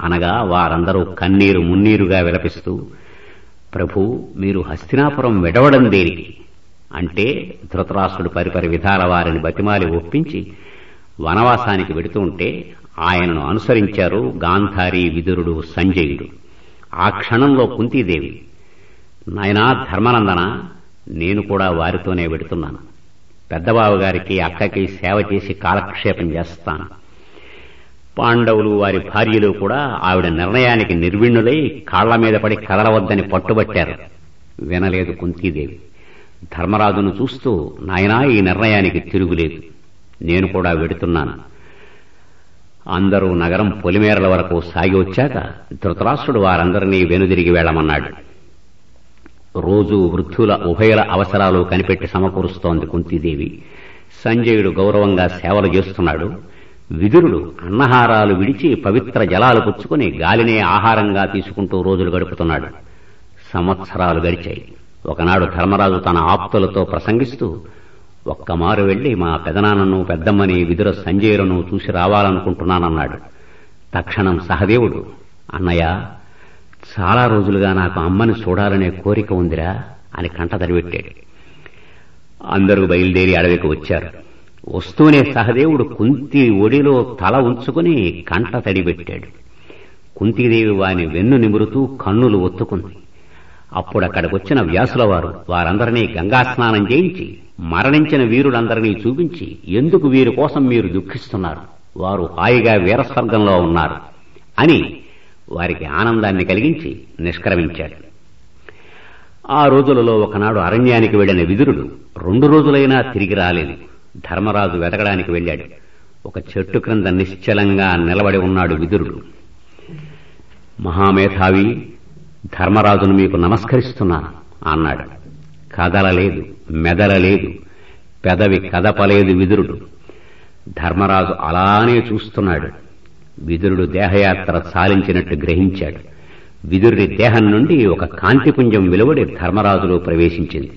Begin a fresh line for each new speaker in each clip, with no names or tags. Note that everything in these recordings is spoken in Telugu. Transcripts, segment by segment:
అనగా వారందరూ కన్నీరు మున్నీరుగా విలపిస్తూ ప్రభు మీరు హస్తినాపురం విడవడం దేనికి అంటే ధృతరాష్ట్రుడు పరిపరి విధాల వారిని బతిమాలి ఒప్పించి వనవాసానికి వెడుతూ ఉంటే ఆయనను అనుసరించారు గాంధారి విదురుడు సంజయుడు ఆ క్షణంలో కుంతీదేవి నాయనా ధర్మనందన నేను కూడా వారితోనే వెడుతున్నాను పెద్దబాబు గారికి అక్కకి సేవ చేసి కాలక్షేపం చేస్తాను పాండవులు వారి భార్యలు కూడా ఆవిడ నిర్ణయానికి నిర్విణ్ణులై కాళ్ల మీద పడి కదలవద్దని పట్టుబట్టారు వినలేదు కుంతీదేవి ధర్మరాజును చూస్తూ నాయనా ఈ నిర్ణయానికి తిరుగులేదు నేను కూడా వెడుతున్నాను అందరూ నగరం పొలిమేరల వరకు సాగి వచ్చాక ధృతరాష్ట్రుడు వారందరినీ వెనుదిరిగి వెళ్లమన్నాడు రోజు వృద్ధుల ఉభయల అవసరాలు కనిపెట్టి సమకూరుస్తోంది కుంతీదేవి సంజయుడు గౌరవంగా సేవలు చేస్తున్నాడు విదురుడు అన్నహారాలు విడిచి పవిత్ర జలాలు పుచ్చుకుని గాలినే ఆహారంగా తీసుకుంటూ రోజులు గడుపుతున్నాడు సంవత్సరాలు గడిచాయి ఒకనాడు ధర్మరాజు తన ఆప్తులతో ప్రసంగిస్తూ ఒక్కమారు వెళ్లి మా పెదనాన్నను పెద్దమ్మని విదుర సంజయులను చూసి రావాలనుకుంటున్నానన్నాడు తక్షణం సహదేవుడు అన్నయ్య చాలా రోజులుగా నాకు అమ్మని చూడాలనే కోరిక ఉందిరా అని కంట తడిపెట్టాడు అందరూ బయలుదేరి అడవికి వచ్చారు వస్తూనే సహదేవుడు కుంతి ఒడిలో తల ఉంచుకుని కంట తడిపెట్టాడు కుంతీదేవి వాని వెన్ను నిమురుతూ కన్నులు ఒత్తుకుంది అప్పుడు అక్కడికొచ్చిన వ్యాసుల వారు వారందరినీ గంగా స్నానం చేయించి మరణించిన వీరులందరినీ చూపించి ఎందుకు వీరి కోసం మీరు దుఃఖిస్తున్నారు వారు హాయిగా వీరస్వర్గంలో ఉన్నారు అని వారికి ఆనందాన్ని కలిగించి నిష్క్రమించాడు ఆ రోజులలో ఒకనాడు అరణ్యానికి వెళ్లిన విదురుడు రెండు రోజులైనా తిరిగి రాలేదు ధర్మరాజు వెతకడానికి వెళ్ళాడు ఒక చెట్టు క్రింద నిశ్చలంగా నిలబడి ఉన్నాడు విదురుడు మహామేధావి ధర్మరాజును మీకు నమస్కరిస్తున్నాను అన్నాడు కదలలేదు మెదలలేదు పెదవి కదపలేదు విదురుడు ధర్మరాజు అలానే చూస్తున్నాడు విదురుడు దేహయాత్ర సాలించినట్టు గ్రహించాడు విదురుడి దేహం నుండి ఒక కాంతిపుంజం వెలువడి ధర్మరాజులో ప్రవేశించింది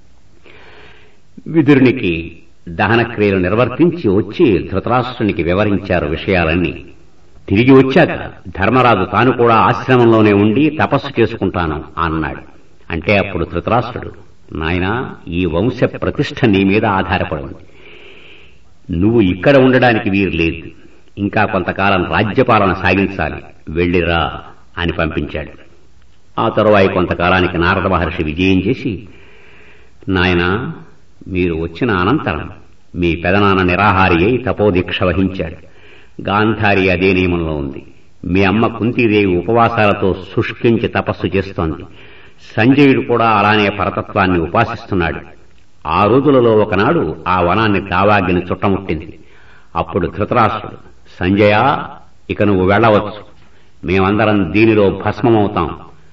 విదురునికి దహనక్రియలు నిర్వర్తించి వచ్చి ధృతరాష్ట్రునికి వివరించారు విషయాలన్నీ తిరిగి వచ్చాక ధర్మరాజు తాను కూడా ఆశ్రమంలోనే ఉండి తపస్సు చేసుకుంటాను అన్నాడు అంటే అప్పుడు ధృతరాష్ట్రుడు నాయనా ఈ వంశ ప్రతిష్ఠ నీ మీద ఆధారపడి ఉంది నువ్వు ఇక్కడ ఉండడానికి వీరు లేదు ఇంకా కొంతకాలం రాజ్యపాలన సాగించాలి వెళ్ళిరా అని పంపించాడు ఆ తరువాయి కొంతకాలానికి నారద మహర్షి విజయం చేసి నాయనా మీరు వచ్చిన అనంతరం మీ పెదనాన్న నిరాహారి అయి తపోదీక్ష వహించాడు గాంధారి అదే నియమంలో ఉంది మీ అమ్మ కుంతీదేవి ఉపవాసాలతో శుష్కించి తపస్సు చేస్తోంది సంజయుడు కూడా అలానే పరతత్వాన్ని ఉపాసిస్తున్నాడు ఆ రోజులలో ఒకనాడు ఆ వనాన్ని దావాగ్ని చుట్టముట్టింది అప్పుడు ధృతరాష్ట్రుడు సంజయ ఇక నువ్వు వెళ్ళవచ్చు మేమందరం దీనిలో భస్మమవుతాం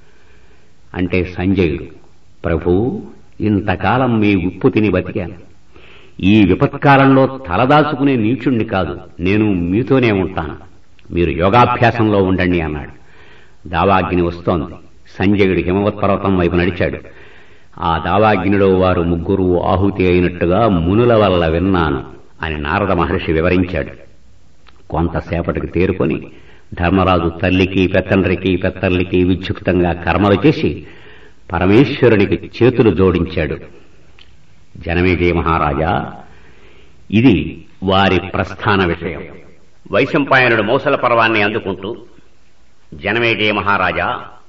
అంటే సంజయుడు ప్రభు ఇంతకాలం మీ ఉప్పు తిని బతికాను ఈ విపత్కాలంలో తలదాచుకునే నీచుణ్ణి కాదు నేను మీతోనే ఉంటాను మీరు యోగాభ్యాసంలో ఉండండి అన్నాడు దావాగ్ని వస్తోంది సంజయుడు హిమవత్ పర్వతం వైపు నడిచాడు ఆ దావాగ్నిలో వారు ముగ్గురు ఆహుతి అయినట్టుగా మునుల వల్ల విన్నాను అని నారద మహర్షి వివరించాడు కొంతసేపటికి తేరుకొని ధర్మరాజు తల్లికి పెత్తండ్రికి పెత్తల్లికి విద్యుక్తంగా కర్మలు చేసి పరమేశ్వరునికి చేతులు జోడించాడు జనమేజయ మహారాజా ఇది వారి ప్రస్థాన విషయం వైశంపాయనుడు మౌసల పర్వాన్ని అందుకుంటూ జనమేజయ మహారాజా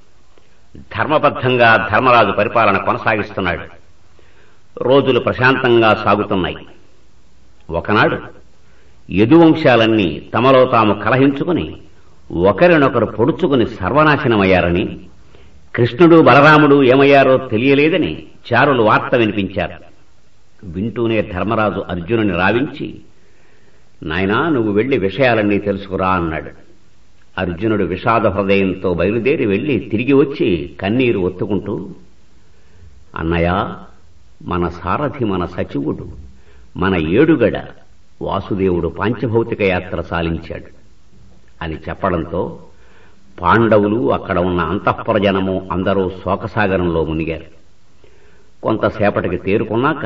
ధర్మబద్ధంగా ధర్మరాజు పరిపాలన కొనసాగిస్తున్నాడు రోజులు ప్రశాంతంగా సాగుతున్నాయి ఒకనాడు యదువంశాలన్నీ తమలో తాము కలహించుకుని ఒకరినొకరు పొడుచుకుని సర్వనాశనమయ్యారని కృష్ణుడు బలరాముడు ఏమయ్యారో తెలియలేదని చారులు వార్త వినిపించారు వింటూనే ధర్మరాజు అర్జునుని రావించి నాయనా నువ్వు వెళ్లి విషయాలన్నీ తెలుసుకురా అన్నాడు అర్జునుడు విషాద హృదయంతో బయలుదేరి వెళ్లి తిరిగి వచ్చి కన్నీరు ఒత్తుకుంటూ అన్నయ్య మన సారథి మన సచివుడు మన ఏడుగడ వాసుదేవుడు పాంచభౌతిక యాత్ర సాలించాడు అని చెప్పడంతో పాండవులు అక్కడ ఉన్న అంతఃపుర జనము అందరూ శోకసాగరంలో మునిగారు కొంతసేపటికి తేరుకున్నాక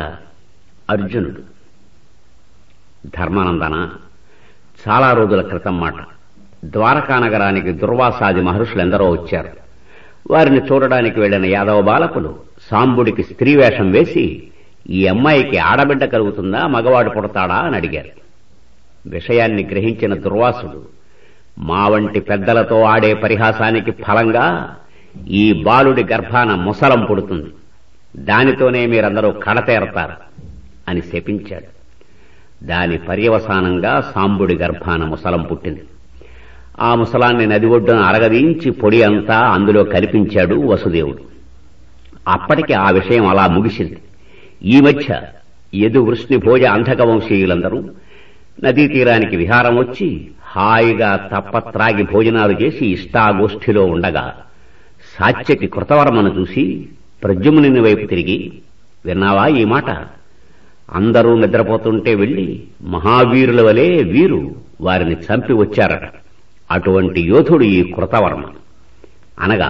అర్జునుడు ధర్మానందన చాలా రోజుల క్రితం మాట ద్వారకా నగరానికి దుర్వాసాది మహర్షులెందరో వచ్చారు వారిని చూడడానికి వెళ్లిన యాదవ బాలకులు సాంబుడికి స్త్రీ వేషం వేసి ఈ అమ్మాయికి ఆడబిడ్డ కలుగుతుందా మగవాడు పుడతాడా అని అడిగారు విషయాన్ని గ్రహించిన దుర్వాసుడు మా వంటి పెద్దలతో ఆడే పరిహాసానికి ఫలంగా ఈ బాలుడి గర్భాన ముసలం పుడుతుంది దానితోనే మీరందరూ కడతేరతారు అని శపించాడు దాని పర్యవసానంగా సాంబుడి గర్భాన ముసలం పుట్టింది ఆ ముసలాన్ని నది ఒడ్డున అరగదీంచి పొడి అంతా అందులో కల్పించాడు వసుదేవుడు అప్పటికి ఆ విషయం అలా ముగిసింది ఈ మధ్య యదు వృష్ణి భోజ అంధక వంశీయులందరూ నదీ తీరానికి విహారం వచ్చి హాయిగా తప్పత్రాగి భోజనాలు చేసి ఇష్టాగోష్ఠిలో ఉండగా సాత్యకి కృతవర్మను చూసి ప్రద్యుమ్నుని వైపు తిరిగి విన్నావా ఈ మాట అందరూ నిద్రపోతుంటే వెళ్లి మహావీరుల వలె వీరు వారిని చంపి వచ్చారట అటువంటి యోధుడు ఈ కృతవర్మ అనగా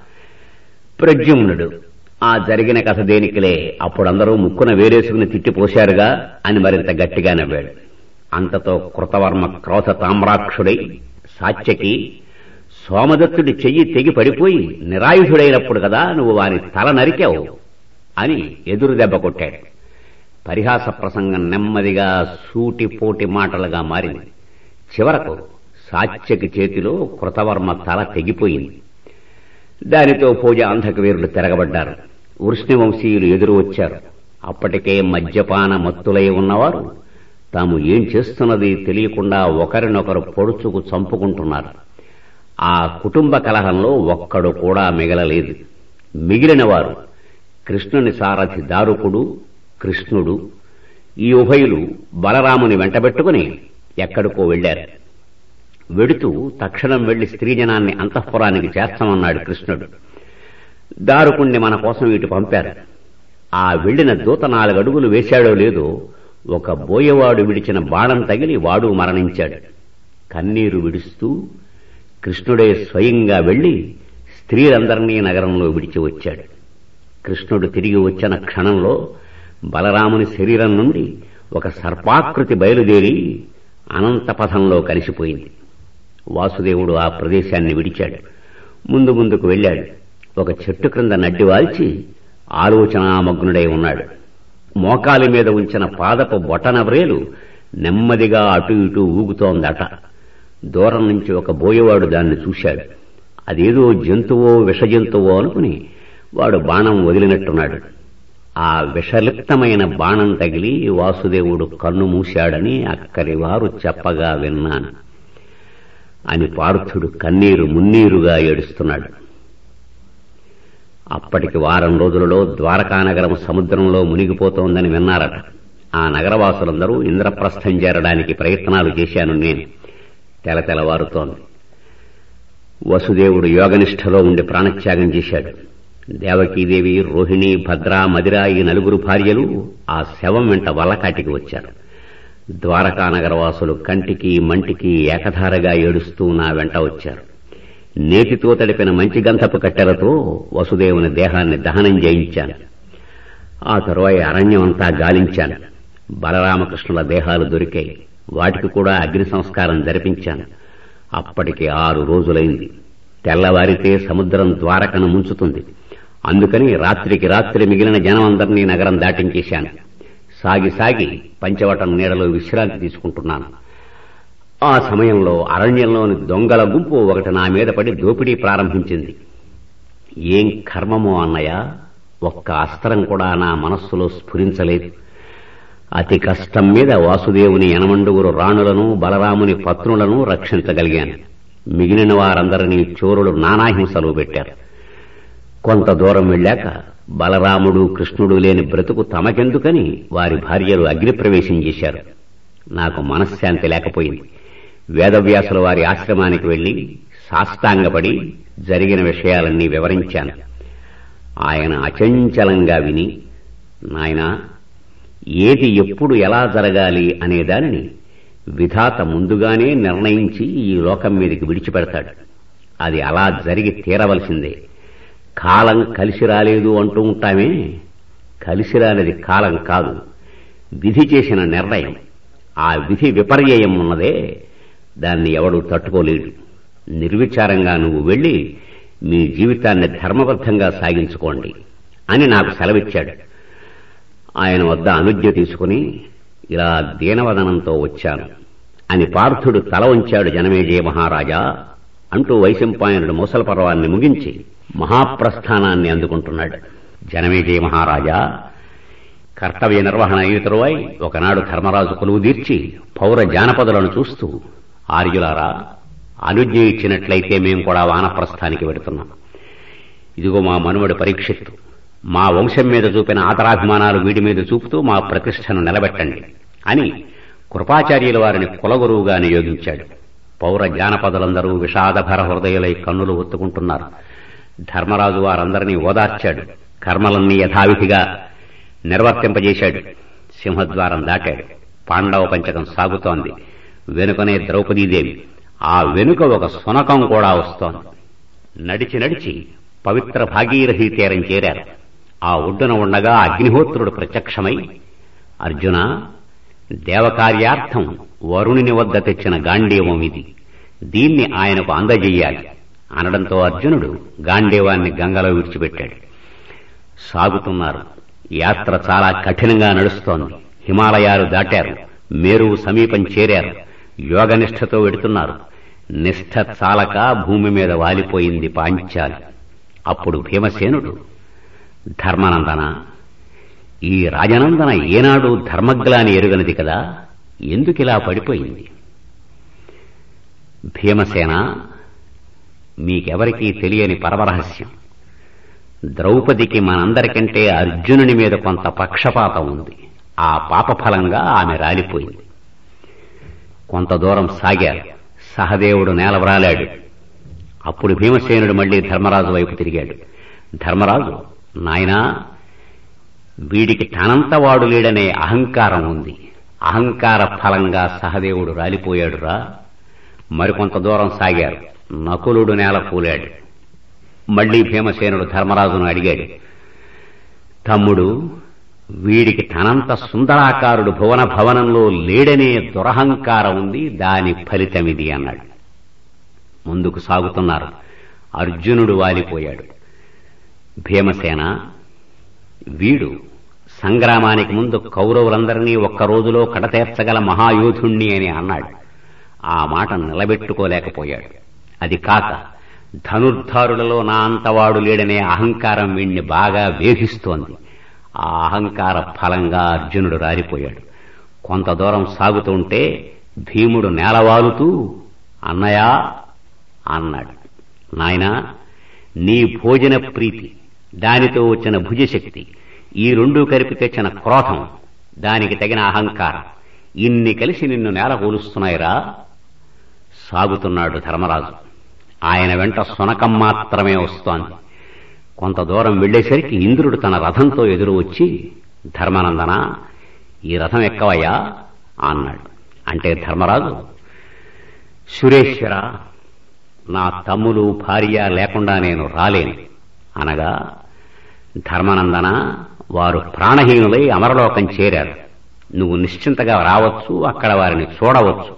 ప్రద్యుమ్నుడు ఆ జరిగిన కథ దేనికిలే అప్పుడందరూ ముక్కున వేరేసుకుని తిట్టిపోశారుగా అని మరింత గట్టిగా నవ్వాడు అంతతో కృతవర్మ క్రోధ తామ్రాక్షుడై సాత్యకి సోమదత్తుడి చెయ్యి తెగి పడిపోయి నిరాయుధుడైనప్పుడు కదా నువ్వు వారి తల నరికావు అని ఎదురు దెబ్బ కొట్టాడు పరిహాస ప్రసంగం నెమ్మదిగా సూటిపోటి మాటలుగా మారింది చివరకు సాత్యకి చేతిలో కృతవర్మ తల తెగిపోయింది దానితో పూజ అంధక వీరులు తిరగబడ్డారు వృష్ణివంశీయులు ఎదురు వచ్చారు అప్పటికే మద్యపాన మత్తులై ఉన్నవారు తాము ఏం చేస్తున్నది తెలియకుండా ఒకరినొకరు పొడుచుకు చంపుకుంటున్నారు ఆ కుటుంబ కలహంలో ఒక్కడు కూడా మిగలలేదు మిగిలిన వారు కృష్ణుని సారథి దారుకుడు కృష్ణుడు ఈ ఉభయులు బలరాముని వెంటబెట్టుకుని ఎక్కడికో వెళ్లారు వెడుతూ తక్షణం వెళ్లి స్త్రీజనాన్ని అంతఃపురానికి చేస్తామన్నాడు కృష్ణుడు దారుకుణ్ణి మన కోసం ఇటు పంపారు ఆ వెళ్లిన దూత నాలుగడుగులు వేశాడో లేదో ఒక బోయవాడు విడిచిన బాణం తగిలి వాడు మరణించాడు కన్నీరు విడుస్తూ కృష్ణుడే స్వయంగా వెళ్లి స్త్రీలందరినీ నగరంలో విడిచి వచ్చాడు కృష్ణుడు తిరిగి వచ్చిన క్షణంలో బలరాముని శరీరం నుండి ఒక సర్పాకృతి బయలుదేరి అనంతపథంలో కలిసిపోయింది వాసుదేవుడు ఆ ప్రదేశాన్ని విడిచాడు ముందు ముందుకు వెళ్ళాడు ఒక చెట్టు క్రింద నడ్డివాల్చి ఆలోచనామగ్నుడై ఉన్నాడు మోకాలి మీద ఉంచిన పాదపు బొటనవ్రేలు నెమ్మదిగా అటు ఇటు ఊగుతోందట దూరం నుంచి ఒక బోయవాడు దాన్ని చూశాడు అదేదో జంతువో విషజంతువో అనుకుని వాడు బాణం వదిలినట్టున్నాడు ఆ విషలిప్తమైన బాణం తగిలి వాసుదేవుడు కన్ను మూశాడని అక్కడి వారు చెప్పగా విన్నాను అని పార్థుడు కన్నీరు మున్నీరుగా ఏడుస్తున్నాడు అప్పటికి వారం రోజులలో ద్వారకానగరం సముద్రంలో మునిగిపోతోందని విన్నారట ఆ నగరవాసులందరూ ఇంద్రప్రస్థం చేరడానికి ప్రయత్నాలు చేశాను నేను తెలతెలవారుతోంది వసుదేవుడు యోగనిష్టలో ఉండి ప్రాణత్యాగం చేశాడు దేవకీదేవి రోహిణి భద్ర మదిర ఈ నలుగురు భార్యలు ఆ శవం వెంట వల్లకాటికి వచ్చారు ద్వారకా నగరవాసులు కంటికి మంటికి ఏకధారగా ఏడుస్తూ నా వెంట వచ్చారు నేతితో తడిపిన మంచి గంధపు కట్టెలతో వసుదేవుని దేహాన్ని దహనం చేయించాను ఆ తరువాయి అరణ్యమంతా గాలించాను బలరామకృష్ణుల దేహాలు దొరికాయి వాటికి కూడా అగ్ని సంస్కారం జరిపించాను అప్పటికి ఆరు రోజులైంది తెల్లవారితే సముద్రం ద్వారకను ముంచుతుంది అందుకని రాత్రికి రాత్రి మిగిలిన జనమందరినీ నగరం దాటించేశాను సాగి సాగి పంచవటం నీడలో విశ్రాంతి తీసుకుంటున్నాను ఆ సమయంలో అరణ్యంలోని దొంగల గుంపు ఒకటి నా మీద పడి దోపిడీ ప్రారంభించింది ఏం కర్మమో అన్నయ్య ఒక్క అస్త్రం కూడా నా మనస్సులో స్ఫురించలేదు అతి కష్టం మీద వాసుదేవుని యనమండుగురు రాణులను బలరాముని పత్నులను రక్షించగలిగాను మిగిలిన వారందరినీ చోరులు నానాహింసలు పెట్టారు కొంత దూరం వెళ్ళాక బలరాముడు కృష్ణుడు లేని బ్రతుకు తమకెందుకని వారి భార్యలు అగ్నిప్రవేశం చేశారు నాకు మనశ్శాంతి లేకపోయింది వేదవ్యాసుల వారి ఆశ్రమానికి వెళ్లి సాష్టాంగపడి జరిగిన విషయాలన్నీ వివరించాను ఆయన అచంచలంగా విని నాయనా ఏది ఎప్పుడు ఎలా జరగాలి అనే దానిని విధాత ముందుగానే నిర్ణయించి ఈ లోకం మీదకి విడిచిపెడతాడు అది అలా జరిగి తీరవలసిందే కాలం కలిసి రాలేదు అంటూ ఉంటామే కలిసి రానిది కాలం కాదు విధి చేసిన నిర్ణయం ఆ విధి విపర్యయం ఉన్నదే దాన్ని ఎవడు తట్టుకోలేడు నిర్విచారంగా నువ్వు వెళ్ళి మీ జీవితాన్ని ధర్మబద్ధంగా సాగించుకోండి అని నాకు సెలవిచ్చాడు ఆయన వద్ద అనుజ్ఞ తీసుకుని ఇలా దీనవదనంతో వచ్చాను అని పార్థుడు తల వంచాడు జనమేజయ మహారాజా అంటూ వైశంపాయనుడు ముసల పర్వాన్ని ముగించి మహాప్రస్థానాన్ని అందుకుంటున్నాడు జనమేజయ మహారాజా కర్తవ్య నిర్వహణ అయిన తరువాయి ఒకనాడు ధర్మరాజు కొలువు తీర్చి పౌర జానపదులను చూస్తూ ఆర్యులారా అనుజ్ఞ ఇచ్చినట్లయితే మేము కూడా వానప్రస్థానికి వెడుతున్నాం ఇదిగో మా మనుమడి పరీక్షిత్తు మా వంశం మీద చూపిన ఆదరాభిమానాలు వీడి మీద చూపుతూ మా ప్రతిష్టను నిలబెట్టండి అని కృపాచార్యుల వారిని కులగురువుగా నియోగించాడు పౌర జానపదులందరూ విషాదభర హృదయులై కన్నులు ఒత్తుకుంటున్నారు ధర్మరాజు వారందరినీ ఓదార్చాడు కర్మలన్నీ యథావిధిగా నిర్వర్తింపజేశాడు సింహద్వారం దాటాడు పాండవ పంచకం సాగుతోంది వెనుకనే ద్రౌపదీదేవి ఆ వెనుక ఒక సునకం కూడా వస్తోంది నడిచి నడిచి పవిత్ర భాగీరథి తీరం చేరారు ఆ ఒడ్డున ఉండగా అగ్నిహోత్రుడు ప్రత్యక్షమై అర్జున దేవకార్యార్థం వరుణుని వద్ద తెచ్చిన గాంధీవం ఇది దీన్ని ఆయనకు అందజెయ్యాలి అనడంతో అర్జునుడు గాంధీవాన్ని గంగలో విడిచిపెట్టాడు సాగుతున్నారు యాత్ర చాలా కఠినంగా నడుస్తోంది హిమాలయాలు దాటారు మేరువు సమీపం చేరారు యోగనిష్టతో వెడుతున్నారు నిష్ఠ చాలక భూమి మీద వాలిపోయింది పాంచాలి అప్పుడు భీమసేనుడు ధర్మనందన ఈ రాజనందన ఏనాడు ధర్మగ్లాని ఎరుగనిది కదా ఎందుకిలా పడిపోయింది భీమసేన మీకెవరికీ తెలియని పరమరహస్యం ద్రౌపదికి మనందరికంటే అర్జునుని మీద కొంత పక్షపాతం ఉంది ఆ పాపఫలంగా ఆమె రాలిపోయింది కొంత దూరం సాగారు సహదేవుడు నేలవ్రాలాడు అప్పుడు భీమసేనుడు మళ్లీ ధర్మరాజు వైపు తిరిగాడు ధర్మరాజు నాయనా వీడికి తనంతవాడు లేడనే అహంకారం ఉంది అహంకార ఫలంగా సహదేవుడు రాలిపోయాడురా మరికొంత దూరం సాగారు నకులుడు నేల కూలాడు మళ్లీ భీమసేనుడు ధర్మరాజును అడిగాడు తమ్ముడు వీడికి తనంత సుందరాకారుడు భువన భవనంలో లేడనే దురహంకారం ఉంది దాని ఫలితమిది అన్నాడు ముందుకు సాగుతున్నారు అర్జునుడు వాలిపోయాడు భీమసేన వీడు సంగ్రామానికి ముందు కౌరవులందరినీ ఒక్క రోజులో కడతేర్చగల మహాయోధుణ్ణి అని అన్నాడు ఆ మాట నిలబెట్టుకోలేకపోయాడు అది కాక ధనుర్ధారులలో నా అంతవాడు లేడనే అహంకారం వీణ్ణి బాగా వేధిస్తోంది ఆ అహంకార ఫలంగా అర్జునుడు రారిపోయాడు కొంత దూరం సాగుతుంటే భీముడు నేలవాలుతూ అన్నయా అన్నాడు నాయనా నీ భోజన ప్రీతి దానితో వచ్చిన భుజశక్తి ఈ రెండు కలిపి తెచ్చిన క్రోధం దానికి తగిన అహంకారం ఇన్ని కలిసి నిన్ను నేల కూలుస్తున్నాయిరా సాగుతున్నాడు ధర్మరాజు ఆయన వెంట సునకం మాత్రమే వస్తోంది కొంత దూరం వెళ్లేసరికి ఇంద్రుడు తన రథంతో ఎదురు వచ్చి ధర్మానందన ఈ రథం ఎక్కవయ్యా అన్నాడు అంటే ధర్మరాజు సురేశ్వర నా తమ్ములు భార్య లేకుండా నేను రాలేను అనగా ధర్మానందన వారు ప్రాణహీనులై అమరలోకం చేరారు నువ్వు నిశ్చింతగా రావచ్చు అక్కడ వారిని చూడవచ్చు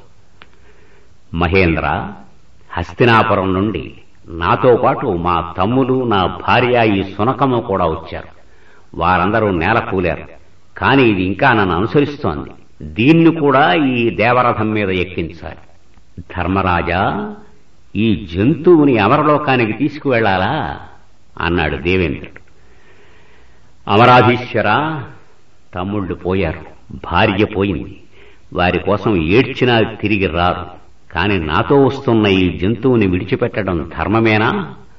మహేంద్ర హస్తినాపురం నుండి నాతో పాటు మా తమ్ములు నా భార్య ఈ సునకము కూడా వచ్చారు వారందరూ నేల కూలారు కాని ఇది ఇంకా నన్ను అనుసరిస్తోంది దీన్ని కూడా ఈ దేవరథం మీద ఎక్కించాలి ధర్మరాజా ఈ జంతువుని అమరలోకానికి తీసుకువెళ్లాలా అన్నాడు దేవేంద్రుడు అమరాధీశ్వర తమ్ముళ్ళు పోయారు భార్య పోయింది వారి కోసం ఏడ్చినా తిరిగి రారు కాని నాతో వస్తున్న ఈ జంతువుని విడిచిపెట్టడం ధర్మమేనా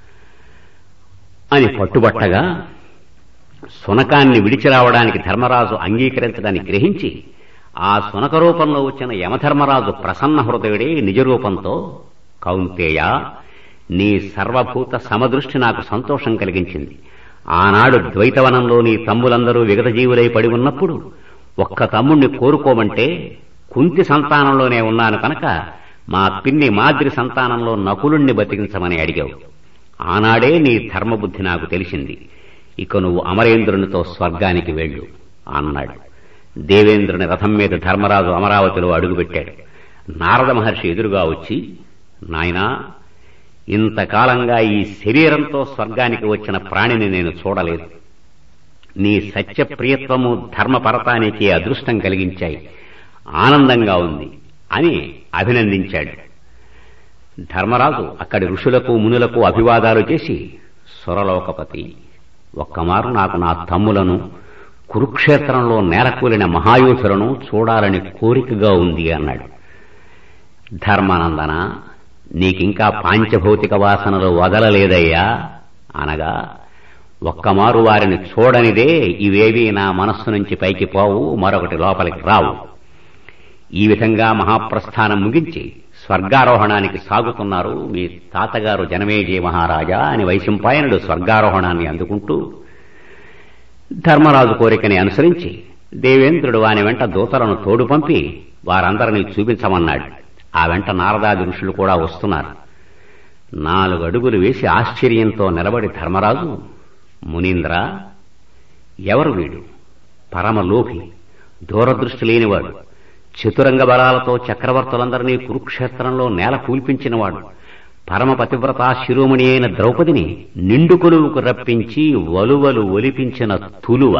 అని పట్టుబట్టగా సునకాన్ని విడిచి రావడానికి ధర్మరాజు అంగీకరించడాన్ని గ్రహించి ఆ సునక రూపంలో వచ్చిన యమధర్మరాజు ప్రసన్న హృదయుడే నిజరూపంతో కౌంతేయ నీ సర్వభూత సమదృష్టి నాకు సంతోషం కలిగించింది ఆనాడు ద్వైతవనంలో నీ తమ్ములందరూ విగతజీవులై పడి ఉన్నప్పుడు ఒక్క తమ్ముణ్ణి కోరుకోమంటే కుంతి సంతానంలోనే ఉన్నాను కనుక మా పిన్ని మాదిరి సంతానంలో నకులుణ్ణి బతికించమని అడిగావు ఆనాడే నీ ధర్మబుద్ధి నాకు తెలిసింది ఇక నువ్వు అమరేంద్రునితో స్వర్గానికి వెళ్ళు అన్నాడు దేవేంద్రుని రథం మీద ధర్మరాజు అమరావతిలో అడుగుపెట్టాడు నారద మహర్షి ఎదురుగా వచ్చి నాయనా ఇంతకాలంగా ఈ శరీరంతో స్వర్గానికి వచ్చిన ప్రాణిని నేను చూడలేదు నీ సత్యప్రియత్వము ధర్మపరతానికి అదృష్టం కలిగించాయి ఆనందంగా ఉంది అని అభినందించాడు ధర్మరాజు అక్కడి ఋషులకు మునులకు అభివాదాలు చేసి సురలోకపతి ఒక్కమారు నాకు నా తమ్ములను కురుక్షేత్రంలో నేలకూలిన మహాయోధులను చూడాలని కోరికగా ఉంది అన్నాడు ధర్మానందన నీకింకా పాంచభౌతిక వాసనలు వదలలేదయ్యా అనగా ఒక్కమారు వారిని చూడనిదే ఇవేవీ నా మనస్సు నుంచి పైకి పోవు మరొకటి లోపలికి రావు ఈ విధంగా మహాప్రస్థానం ముగించి స్వర్గారోహణానికి సాగుతున్నారు మీ తాతగారు జనమేజయ మహారాజా అని వైశంపాయనుడు స్వర్గారోహణాన్ని అందుకుంటూ ధర్మరాజు కోరికని అనుసరించి దేవేంద్రుడు వాని వెంట దూతలను తోడు పంపి వారందరినీ చూపించమన్నాడు ఆ వెంట నారదాది ఋషులు కూడా వస్తున్నారు నాలుగు అడుగులు వేసి ఆశ్చర్యంతో నిలబడి ధర్మరాజు మునీంద్ర ఎవరు వీడు పరమలోభి దూరదృష్టి లేనివాడు చతురంగ బలాలతో చక్రవర్తులందరినీ కురుక్షేత్రంలో నేల కూల్పించినవాడు పరమ పతివ్రత శిరోమణి అయిన ద్రౌపదిని నిండు కొలువుకు రప్పించి వలువలు ఒలిపించిన తులువ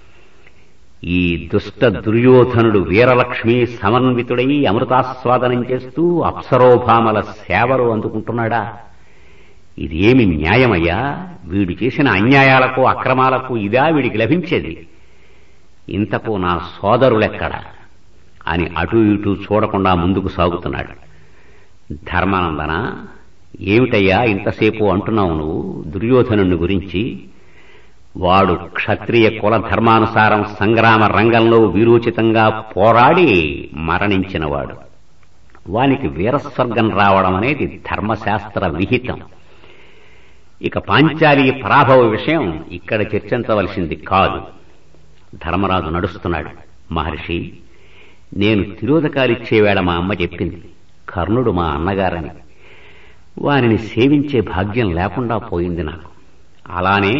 ఈ దుష్ట దుర్యోధనుడు వీరలక్ష్మి సమన్వితుడై అమృతాస్వాదనం చేస్తూ అప్సరోభామల సేవలు అందుకుంటున్నాడా ఇదేమి న్యాయమయ్యా వీడు చేసిన అన్యాయాలకు అక్రమాలకు ఇదా వీడికి లభించేది ఇంతకు నా సోదరులెక్కడా అని అటు ఇటు చూడకుండా ముందుకు సాగుతున్నాడు ధర్మానందన ఏమిటయ్యా ఇంతసేపు అంటున్నావు నువ్వు దుర్యోధనుని గురించి వాడు క్షత్రియ కుల ధర్మానుసారం సంగ్రామ రంగంలో వీరోచితంగా పోరాడి మరణించినవాడు వానికి వీరస్వర్గం రావడం అనేది ధర్మశాస్త్ర విహితం ఇక పాంచాలి పరాభవ విషయం ఇక్కడ చర్చించవలసింది కాదు ధర్మరాజు నడుస్తున్నాడు మహర్షి నేను తిరోధకాలిచ్చేవేళ మా అమ్మ చెప్పింది కర్ణుడు మా అన్నగారని వారిని సేవించే భాగ్యం లేకుండా పోయింది నాకు అలానే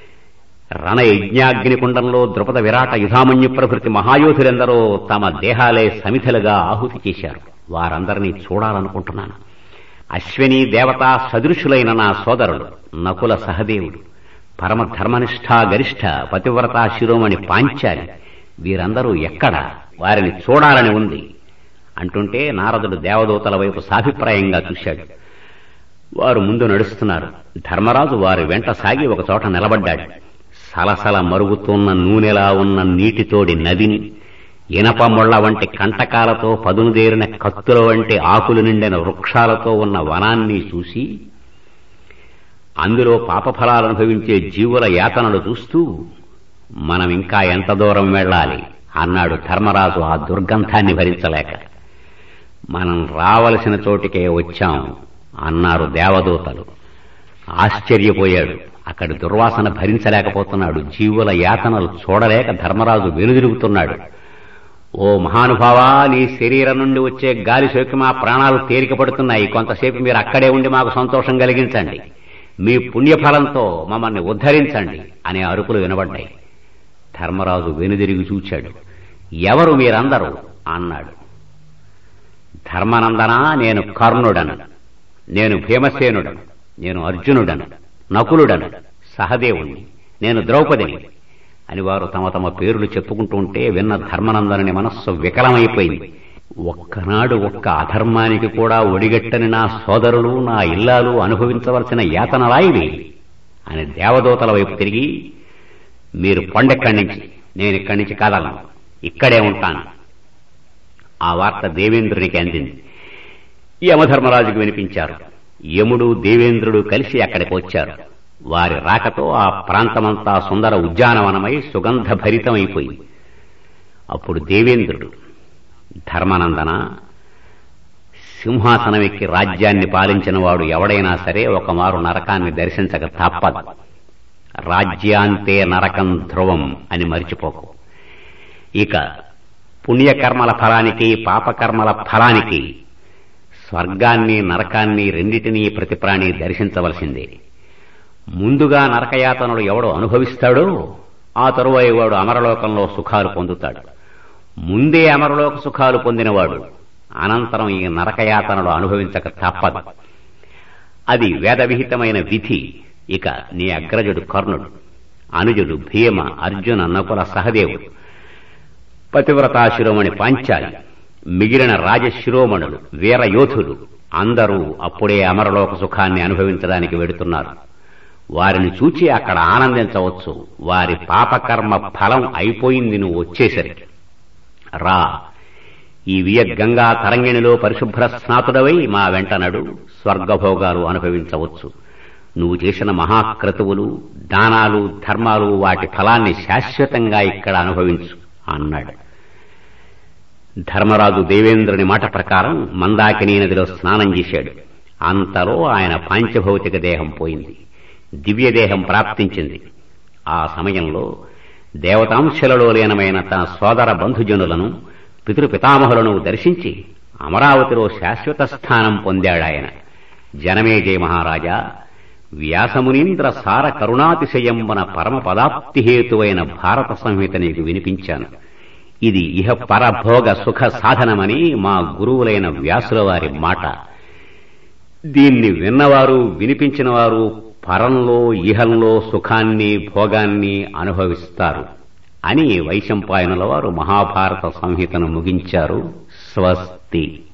రణ యజ్ఞాగ్నికుండంలో ద్రుపద విరాట యుధామన్యు ప్రభృతి మహాయోధులెందరో తమ దేహాలే సమిధలుగా ఆహుతి చేశారు వారందరినీ చూడాలనుకుంటున్నాను అశ్విని దేవతా సదృశులైన నా సోదరుడు నకుల సహదేవుడు పరమ ధర్మనిష్ఠా గరిష్ఠ పతివ్రతా శిరోమణి పాంచాలి వీరందరూ ఎక్కడ వారిని చూడాలని ఉంది అంటుంటే నారదుడు దేవదూతల వైపు సాభిప్రాయంగా చూశాడు వారు ముందు నడుస్తున్నారు ధర్మరాజు వారి వెంట సాగి ఒక చోట నిలబడ్డాడు సలసల మరుగుతున్న నూనెలా ఉన్న నీటితోడి నదిని ఇనప ముళ్ల వంటి కంటకాలతో పదునుదేరిన కత్తుల వంటి ఆకులు నిండిన వృక్షాలతో ఉన్న వనాన్ని చూసి అందులో పాపఫలాలు అనుభవించే జీవుల యాతనలు చూస్తూ మనం ఇంకా ఎంత దూరం వెళ్ళాలి అన్నాడు ధర్మరాజు ఆ దుర్గంధాన్ని భరించలేక మనం రావలసిన చోటికే వచ్చాం అన్నారు దేవదూతలు ఆశ్చర్యపోయాడు అక్కడి దుర్వాసన భరించలేకపోతున్నాడు జీవుల యాతనలు చూడలేక ధర్మరాజు వెనుదిరుగుతున్నాడు ఓ మహానుభావా నీ శరీరం నుండి వచ్చే గాలి సోకి మా ప్రాణాలు తేలిక పడుతున్నాయి కొంతసేపు మీరు అక్కడే ఉండి మాకు సంతోషం కలిగించండి మీ పుణ్యఫలంతో మమ్మల్ని ఉద్ధరించండి అనే అరుపులు వినబడ్డాయి ధర్మరాజు వెనుదిరిగి చూచాడు ఎవరు మీరందరూ అన్నాడు ధర్మనందన నేను కర్ణుడను నేను భీమసేనుడను నేను అర్జునుడను నకులుడను సహదేవుణ్ణి నేను ద్రౌపదిని అని వారు తమ తమ పేర్లు చెప్పుకుంటూ ఉంటే విన్న ధర్మనందనుని మనస్సు వికలమైపోయింది ఒక్కనాడు ఒక్క అధర్మానికి కూడా ఒడిగట్టని నా సోదరులు నా ఇల్లాలు అనుభవించవలసిన యాతనలాయివి అని దేవదూతల వైపు తిరిగి మీరు పండెక్కడి నుంచి నేను ఇక్కడి నుంచి కదలను ఇక్కడే ఉంటాను ఆ వార్త దేవేంద్రునికి అందింది యమధర్మరాజుకు వినిపించారు యముడు దేవేంద్రుడు కలిసి అక్కడికి వచ్చారు వారి రాకతో ఆ ప్రాంతమంతా సుందర ఉద్యానవనమై సుగంధ భరితమైపోయింది అప్పుడు దేవేంద్రుడు ధర్మానందన సింహాసనం ఎక్కి రాజ్యాన్ని పాలించిన వాడు ఎవడైనా సరే ఒకమారు నరకాన్ని దర్శించక తప్పదు రాజ్యాంతే నరకం ధ్రువం అని మరిచిపోకు ఇక పుణ్యకర్మల ఫలానికి పాపకర్మల ఫలానికి స్వర్గాన్ని నరకాన్ని రెండిటినీ ప్రతి ప్రాణి దర్శించవలసిందే ముందుగా నరకయాతనలు ఎవడు అనుభవిస్తాడో ఆ తరువాయి వాడు అమరలోకంలో సుఖాలు పొందుతాడు ముందే అమరలోక సుఖాలు పొందినవాడు అనంతరం ఈ నరకయాతనలు అనుభవించక తప్పదు అది వేదవిహితమైన విధి ఇక నీ అగ్రజుడు కర్ణుడు అనుజుడు భీమ అర్జున నకుల సహదేవుడు పతివ్రతాశిరోమణి పాంచాలి మిగిలిన రాజశిరోమణులు వీరయోధులు అందరూ అప్పుడే అమరలోక సుఖాన్ని అనుభవించడానికి వెడుతున్నారు వారిని చూచి అక్కడ ఆనందించవచ్చు వారి పాపకర్మ ఫలం అయిపోయింది నువ్వు వచ్చేసరికి రా ఈ వియగంగా తరంగిణిలో పరిశుభ్ర స్నాతుడవై మా వెంటనడు స్వర్గభోగాలు అనుభవించవచ్చు నువ్వు చేసిన మహాక్రతువులు దానాలు ధర్మాలు వాటి ఫలాన్ని శాశ్వతంగా ఇక్కడ అనుభవించు అన్నాడు ధర్మరాజు దేవేంద్రుని మాట ప్రకారం మందాకినీ నదిలో స్నానం చేశాడు అంతలో ఆయన పాంచభౌతిక దేహం పోయింది దివ్యదేహం ప్రాప్తించింది ఆ సమయంలో దేవతాంశలలో లీనమైన తన సోదర బంధుజనులను పితృపితామహులను దర్శించి అమరావతిలో శాశ్వత స్థానం పొందాడాయన జనమేజయ మహారాజా వ్యాసమునీంద్ర సార కరుణాతిశయంబన పరమ పదాప్తిహేతువైన భారత సంహిత నీకు వినిపించాను ఇది ఇహ పరభోగ సుఖ సాధనమని మా గురువులైన వ్యాసుల వారి మాట దీన్ని విన్నవారు వినిపించిన వారు పరంలో ఇహంలో సుఖాన్ని భోగాన్ని అనుభవిస్తారు అని వైశంపాయనుల వారు మహాభారత సంహితను ముగించారు స్వస్తి